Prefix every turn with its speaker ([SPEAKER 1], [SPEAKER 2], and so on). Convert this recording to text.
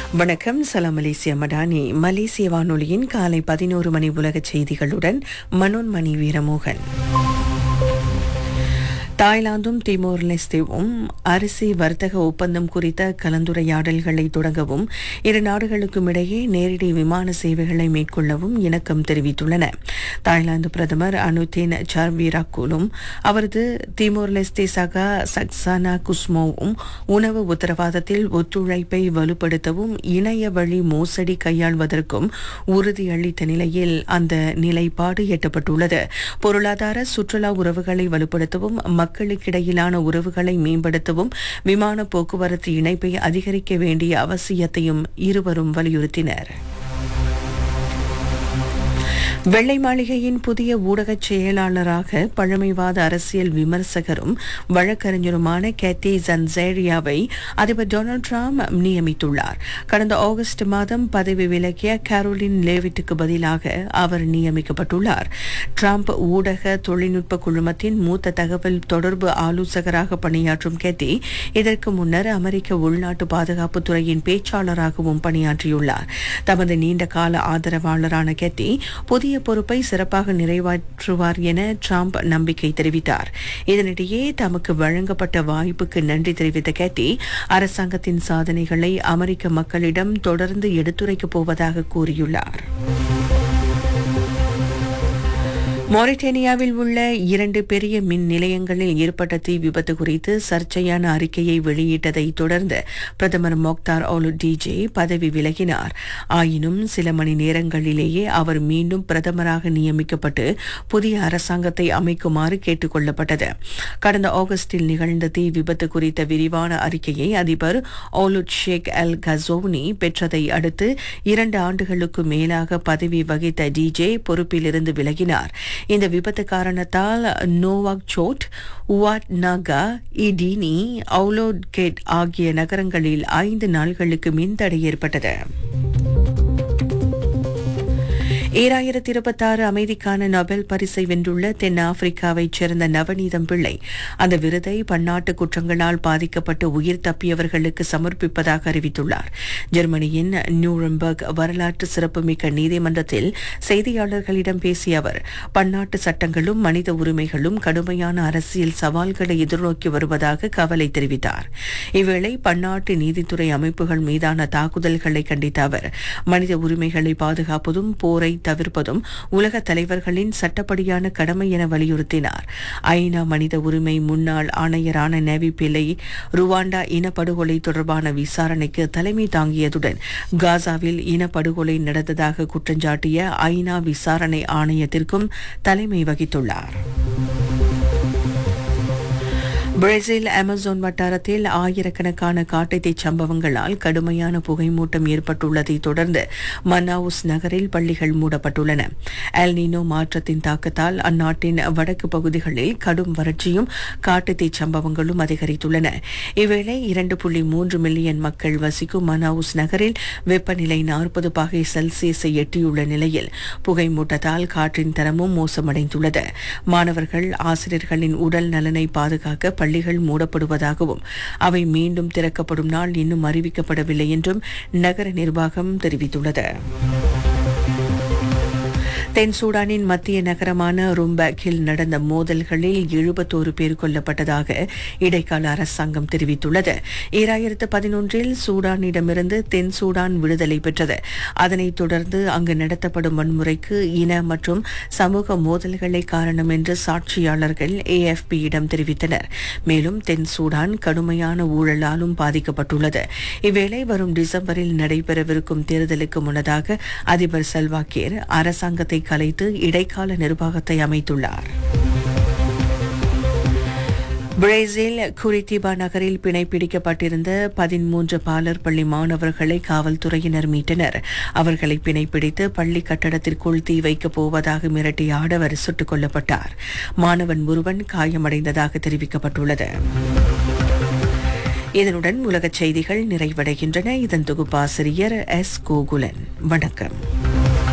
[SPEAKER 1] வணக்கம் சலாம் மலேசிய மடானி மலேசிய வானொலியின் காலை பதினோரு மணி உலக செய்திகளுடன் மனோன்மணி வீரமோகன் தாய்லாந்தும் திமோர் லெஸ்தேவும் அரிசி வர்த்தக ஒப்பந்தம் குறித்த கலந்துரையாடல்களை தொடங்கவும் இரு நாடுகளுக்கும் இடையே நேரடி விமான சேவைகளை மேற்கொள்ளவும் இணக்கம் தெரிவித்துள்ளன தாய்லாந்து பிரதமர் அனுதேன் சார்வீராக்கூலும் அவரது திமோர் லெஸ்தே சகா சக்சானா குஸ்மோவும் உணவு உத்தரவாதத்தில் ஒத்துழைப்பை வலுப்படுத்தவும் இணைய வழி மோசடி கையாள்வதற்கும் உறுதியளித்த நிலையில் அந்த நிலைப்பாடு எட்டப்பட்டுள்ளது பொருளாதார சுற்றுலா உறவுகளை வலுப்படுத்தவும் மக்களுக்கிடையிலான உறவுகளை மேம்படுத்தவும் விமான போக்குவரத்து இணைப்பை அதிகரிக்க வேண்டிய அவசியத்தையும் இருவரும் வலியுறுத்தினர் வெள்ளை மாளிகையின் புதிய ஊடகச் செயலாளராக பழமைவாத அரசியல் விமர்சகரும் வழக்கறிஞருமான கேத்தி ஜன்சேரியாவை அதிபர் டொனால்ட் ட்ரம்ப் நியமித்துள்ளார் கடந்த ஆகஸ்ட் மாதம் பதவி விலகிய கேரோலின் லேவிட்டுக்கு பதிலாக அவர் நியமிக்கப்பட்டுள்ளார் ட்ரம்ப் ஊடக தொழில்நுட்ப குழுமத்தின் மூத்த தகவல் தொடர்பு ஆலோசகராக பணியாற்றும் கேத்தி இதற்கு முன்னர் அமெரிக்க உள்நாட்டு பாதுகாப்பு துறையின் பேச்சாளராகவும் பணியாற்றியுள்ளார் தமது நீண்ட கால ஆதரவாளரான கேத்தி புதிய பொறுப்பை சிறப்பாக நிறைவேற்றுவார் என ட்ரம்ப் நம்பிக்கை தெரிவித்தார் இதனிடையே தமக்கு வழங்கப்பட்ட வாய்ப்புக்கு நன்றி தெரிவித்த கேத்தி அரசாங்கத்தின் சாதனைகளை அமெரிக்க மக்களிடம் தொடர்ந்து எடுத்துரைக்கப் போவதாக கூறியுள்ளார் மொரிட்டேனியாவில் உள்ள இரண்டு பெரிய மின் நிலையங்களில் ஏற்பட்ட தீ விபத்து குறித்து சர்ச்சையான அறிக்கையை வெளியிட்டதை தொடர்ந்து பிரதமர் மொக்தார் ஓலு டிஜே பதவி விலகினார் ஆயினும் சில மணி நேரங்களிலேயே அவர் மீண்டும் பிரதமராக நியமிக்கப்பட்டு புதிய அரசாங்கத்தை அமைக்குமாறு கேட்டுக் கொள்ளப்பட்டது கடந்த ஆகஸ்டில் நிகழ்ந்த தீ விபத்து குறித்த விரிவான அறிக்கையை அதிபர் ஓலுட் ஷேக் அல் கசோவ்னி பெற்றதை அடுத்து இரண்டு ஆண்டுகளுக்கு மேலாக பதவி வகித்த டிஜே பொறுப்பிலிருந்து விலகினார் இந்த விபத்து காரணத்தால் நோவாக் சோட் உவாட் நாகா இடினி அவுலோட்கேட் ஆகிய நகரங்களில் ஐந்து நாள்களுக்கு மின்தடை ஏற்பட்டது ஈராயிரத்தி இருபத்தாறு அமைதிக்கான நொபேல் பரிசை வென்றுள்ள தென் ஆப்பிரிக்காவைச் சேர்ந்த நவநீதம் பிள்ளை அந்த விருதை பன்னாட்டு குற்றங்களால் பாதிக்கப்பட்டு உயிர் தப்பியவர்களுக்கு சமர்ப்பிப்பதாக அறிவித்துள்ளார் ஜெர்மனியின் நியூரம்பர்க் வரலாற்று சிறப்புமிக்க நீதிமன்றத்தில் செய்தியாளர்களிடம் பேசிய அவர் பன்னாட்டு சட்டங்களும் மனித உரிமைகளும் கடுமையான அரசியல் சவால்களை எதிர்நோக்கி வருவதாக கவலை தெரிவித்தார் இவ்வேளை பன்னாட்டு நீதித்துறை அமைப்புகள் மீதான தாக்குதல்களை கண்டித்த அவர் மனித உரிமைகளை பாதுகாப்பதும் போரை தவிர்ப்பதும் உலக தலைவர்களின் சட்டப்படியான கடமை என வலியுறுத்தினார் ஐநா மனித உரிமை முன்னாள் ஆணையரான நேவி பிள்ளை ருவாண்டா இனப்படுகொலை தொடர்பான விசாரணைக்கு தலைமை தாங்கியதுடன் காசாவில் இனப்படுகொலை நடந்ததாக குற்றஞ்சாட்டிய ஐநா விசாரணை ஆணையத்திற்கும் தலைமை வகித்துள்ளார் பிரேசில் அமேசான் வட்டாரத்தில் ஆயிரக்கணக்கான காட்டுத்தீ சம்பவங்களால் கடுமையான புகைமூட்டம் ஏற்பட்டுள்ளதை தொடர்ந்து மனாவுஸ் நகரில் பள்ளிகள் மூடப்பட்டுள்ளன எல்னினோ மாற்றத்தின் தாக்கத்தால் அந்நாட்டின் வடக்கு பகுதிகளில் கடும் வறட்சியும் காட்டுத்தீ சம்பவங்களும் அதிகரித்துள்ளன இவ்வேளை இரண்டு புள்ளி மூன்று மில்லியன் மக்கள் வசிக்கும் மனாவுஸ் நகரில் வெப்பநிலை நாற்பது பாகை செல்சியஸை எட்டியுள்ள நிலையில் புகைமூட்டத்தால் காற்றின் தரமும் மோசமடைந்துள்ளது மாணவர்கள் ஆசிரியர்களின் உடல் நலனை பாதுகாக்க பள்ளிகள் மூடப்படுவதாகவும் அவை மீண்டும் திறக்கப்படும் நாள் இன்னும் அறிவிக்கப்படவில்லை என்றும் நகர நிர்வாகம் தெரிவித்துள்ளது தென் சூடானின் மத்திய நகரமான ரும்பேக்கில் நடந்த மோதல்களில் எழுபத்தோரு பேர் கொல்லப்பட்டதாக இடைக்கால அரசாங்கம் தெரிவித்துள்ளது ஈராயிரத்து பதினொன்றில் சூடானிடமிருந்து தென் சூடான் விடுதலை பெற்றது அதனைத் தொடர்ந்து அங்கு நடத்தப்படும் வன்முறைக்கு இன மற்றும் சமூக மோதல்களே காரணம் என்று சாட்சியாளர்கள் ஏஎஃபியிடம் தெரிவித்தனர் மேலும் தென் சூடான் கடுமையான ஊழலாலும் பாதிக்கப்பட்டுள்ளது இவ்வேளை வரும் டிசம்பரில் நடைபெறவிருக்கும் தேர்தலுக்கு முன்னதாக அதிபர் சல்வாகேர் அரசாங்கத்தை கலைத்து இடைக்கால நிர்வாகத்தை அமைத்துள்ளார் பிரேசில் குரித்திபா நகரில் பிணைப்பிடிக்கப்பட்டிருந்த பதிமூன்று பாலர் பள்ளி மாணவர்களை காவல்துறையினர் மீட்டனர் அவர்களை பிணைப்பிடித்து பள்ளி கட்டடத்திற்குள் தீ வைக்கப் போவதாக மிரட்டிய ஆடவர் சுட்டுக் கொல்லப்பட்டார் மாணவன் ஒருவன் காயமடைந்ததாக தெரிவிக்கப்பட்டுள்ளது இதனுடன் உலகச் செய்திகள் நிறைவடைகின்றன இதன் தொகுப்பாசிரியர் எஸ் கோகுலன் வணக்கம்